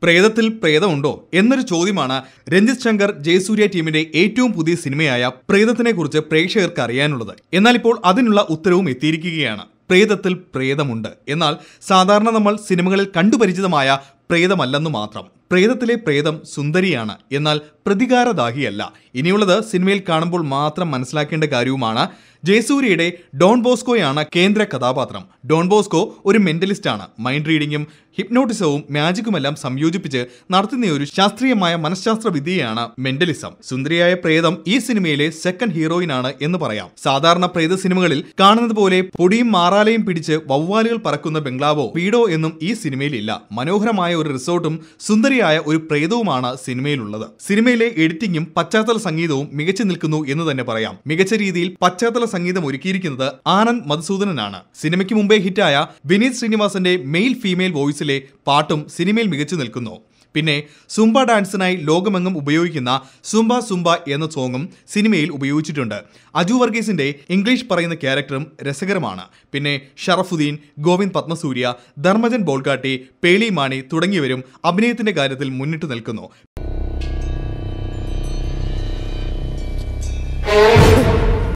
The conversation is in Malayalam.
പ്രേതത്തിൽ പ്രേതമുണ്ടോ എന്നൊരു ചോദ്യമാണ് രഞ്ജിത് ശങ്കർ ജയസൂര്യ ടീമിന്റെ ഏറ്റവും പുതിയ സിനിമയായ പ്രേതത്തിനെ കുറിച്ച് പ്രേക്ഷകർക്ക് അറിയാനുള്ളത് എന്നാൽ ഇപ്പോൾ അതിനുള്ള ഉത്തരവും എത്തിയിരിക്കുകയാണ് പ്രേതത്തിൽ പ്രേതമുണ്ട് എന്നാൽ സാധാരണ നമ്മൾ സിനിമകളിൽ കണ്ടുപരിചിതമായ പ്രേതമല്ലെന്നു മാത്രം പ്രേതത്തിലെ പ്രേതം സുന്ദരിയാണ് എന്നാൽ പ്രതികാരദാഹിയല്ല ഇനിയുള്ളത് സിനിമയിൽ കാണുമ്പോൾ മാത്രം മനസ്സിലാക്കേണ്ട കാര്യവുമാണ് ജയസൂര്യയുടെ ഡോൺ ബോസ്കോയാണ് കേന്ദ്ര കഥാപാത്രം ഡോൺ ബോസ്കോ ഒരു മെന്റലിസ്റ്റ് ആണ് മൈൻഡ് റീഡിങ്ങും ഹിപ്നോട്ടിസവും മാജിക്കുമെല്ലാം സംയോജിപ്പിച്ച് നടത്തുന്ന ഒരു ശാസ്ത്രീയമായ മനഃശാസ്ത്ര വിദ്യയാണ് മെന്റലിസം സുന്ദരിയായ പ്രേതം ഈ സിനിമയിലെ സെക്കൻഡ് ഹീറോയിനാണ് എന്ന് പറയാം സാധാരണ പ്രേത സിനിമകളിൽ കാണുന്നത് പോലെ പൊടിയും മാറാലയും പിടിച്ച് വവ്വാലുകൾ പറക്കുന്ന ബംഗ്ലാവോ വീടോ എന്നും ഈ സിനിമയിൽ ഇല്ല മനോഹരമായ ഒരു റിസോർട്ടും സുന്ദരിയായ ഒരു പ്രേതവുമാണ് സിനിമയിലുള്ളത് സിനിമയിലെ എഡിറ്റിംഗും പശ്ചാത്തല സംഗീതവും മികച്ചു നിൽക്കുന്നു എന്ന് തന്നെ പറയാം മികച്ച രീതിയിൽ പശ്ചാത്തല സംഗീതം ഒരുക്കിയിരിക്കുന്നത് ആനന്ദ് മധുസൂദനനാണ് സിനിമയ്ക്ക് മുമ്പേ ഹിറ്റായ വിനീത് ശ്രീനിവാസന്റെ മെയിൽ ഫീമെയിൽ വോയിസിലെ പാട്ടും സിനിമയിൽ മികച്ചു നിൽക്കുന്നു പിന്നെ സുംബ ഡാൻസിനായി ലോകമെങ്ങും ഉപയോഗിക്കുന്ന സുംബ സുംബ എന്ന സോങ്ങും സിനിമയിൽ ഉപയോഗിച്ചിട്ടുണ്ട് അജു വർഗീസിന്റെ ഇംഗ്ലീഷ് പറയുന്ന ക്യാരക്ടറും രസകരമാണ് പിന്നെ ഷറഫുദ്ദീൻ ഗോവിന്ദ് പത്മസൂര്യ ധർമ്മജൻ ബോൾഗാട്ടി പേളി മാണി തുടങ്ങിയവരും അഭിനയത്തിന്റെ കാര്യത്തിൽ മുന്നിട്ട് നിൽക്കുന്നു